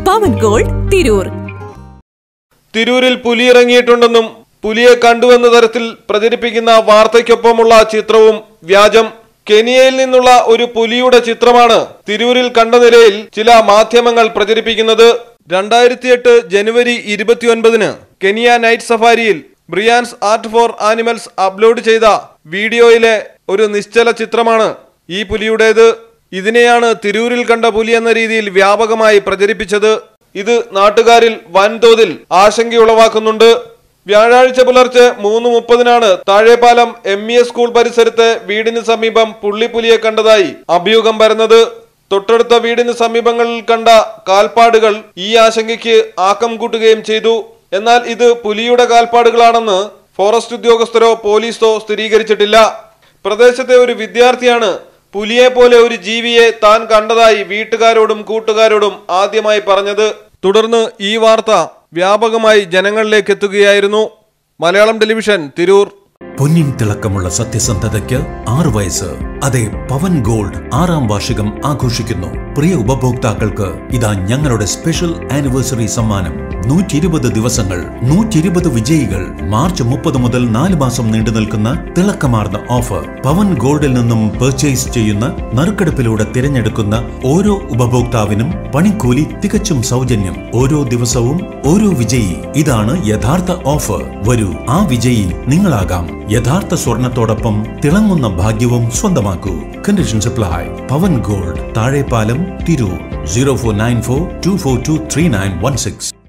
പവൻ gold Tirur തിരൂരിൽ പുലി ഇറങ്ങിയിട്ടുണ്ടെന്നും പുലിയെ കണ്ടുവെന്ന തരത്തിൽ പ്രചരിപ്പിക്കുന്ന വാർത്തയ്ക്കൊപ്പമുള്ള ചിത്രവും വ്യാജം കെനിയയിൽ നിന്നുള്ള ഒരു പുലിയുടെ ചിത്രമാണ് തിരൂരിൽ കണ്ട നിലയിൽ ചില മാധ്യമങ്ങൾ പ്രചരിപ്പിക്കുന്നത് രണ്ടായിരത്തിയെട്ട് ജനുവരി ഇരുപത്തിയൊൻപതിന് കെനിയ നൈറ്റ് സഫാരിയിൽ Brian's art for animals upload ചെയ്ത വീഡിയോയിലെ ഒരു നിശ്ചല ചിത്രമാണ് ഈ പുലിയുടേത് ഇതിനെയാണ് തിരൂരിൽ കണ്ട പുലി എന്ന രീതിയിൽ വ്യാപകമായി പ്രചരിപ്പിച്ചത് ഇത് നാട്ടുകാരിൽ വൻതോതിൽ ആശങ്കയുളവാക്കുന്നുണ്ട് വ്യാഴാഴ്ച പുലർച്ചെ മൂന്ന് മുപ്പതിനാണ് Thazhepalam M E S school പരിസരത്ത് വീടിന് സമീപം പുള്ളിപ്പുലിയെ കണ്ടതായി അഭ്യൂഹം വരുന്നത് തൊട്ടടുത്ത വീടിന് സമീപങ്ങളിൽ കണ്ട കാൽപ്പാടുകൾ ഈ ആശങ്കയ്ക്ക് ആക്കം കൂട്ടുകയും ചെയ്തു എന്നാൽ ഇത് പുലിയുടെ കാൽപ്പാടുകളാണെന്ന് ഫോറസ്റ്റ് ഉദ്യോഗസ്ഥരോ പോലീസോ സ്ഥിരീകരിച്ചിട്ടില്ല പ്രദേശത്തെ ഒരു വിദ്യാർത്ഥിയാണ് പുലിയെ പോലെ ഒരു ജീവിയെ താൻ കണ്ടതായി വീട്ടുകാരോടും കൂട്ടുകാരോടും ആദ്യമായി പറഞ്ഞത് തുടർന്ന് ഈ വാർത്ത വ്യാപകമായി ജനങ്ങളിലേക്ക് എത്തുകയായിരുന്നു മലയാളം ടെലിവിഷൻ തിരൂർ പൊന്നിൻ തിളക്കമുള്ള സത്യസന്ധതയ്ക്ക് ആറു വയസ്സ് അതെ പവൻ ഗോൾഡ് ആറാം വാർഷികം ആഘോഷിക്കുന്നു പ്രിയ ഉപഭോക്താക്കൾക്ക് ഇതാ ഞങ്ങളുടെ സ്പെഷ്യൽ ആനിവേഴ്സറി സമ്മാനം നൂറ്റി ഇരുപത് ദിവസങ്ങൾ നൂറ്റി ഇരുപത് വിജയികൾ മാർച്ച് മുപ്പത് മുതൽ നാല് മാസം നീണ്ടു നിൽക്കുന്ന തിളക്കമാർന്ന ഓഫർ പവൻ ഗോൾഡിൽ നിന്നും പർച്ചേസ് ചെയ്യുന്ന നറുക്കെടുപ്പിലൂടെ തിരഞ്ഞെടുക്കുന്ന ഓരോ ഉപഭോക്താവിനും പണിക്കൂലി തികച്ചും സൗജന്യം ഓരോ ദിവസവും ഓരോ വിജയി ഇതാണ് യഥാർത്ഥ ഓഫർ വരൂ ആ വിജയി നിങ്ങളാകാം യഥാർത്ഥ സ്വർണത്തോടൊപ്പം തിളങ്ങുന്ന ഭാഗ്യവും സ്വന്തമാക്കൂ conditions apply Pavan gold Thazhepalam Tirur zero four nine four two four two three nine one six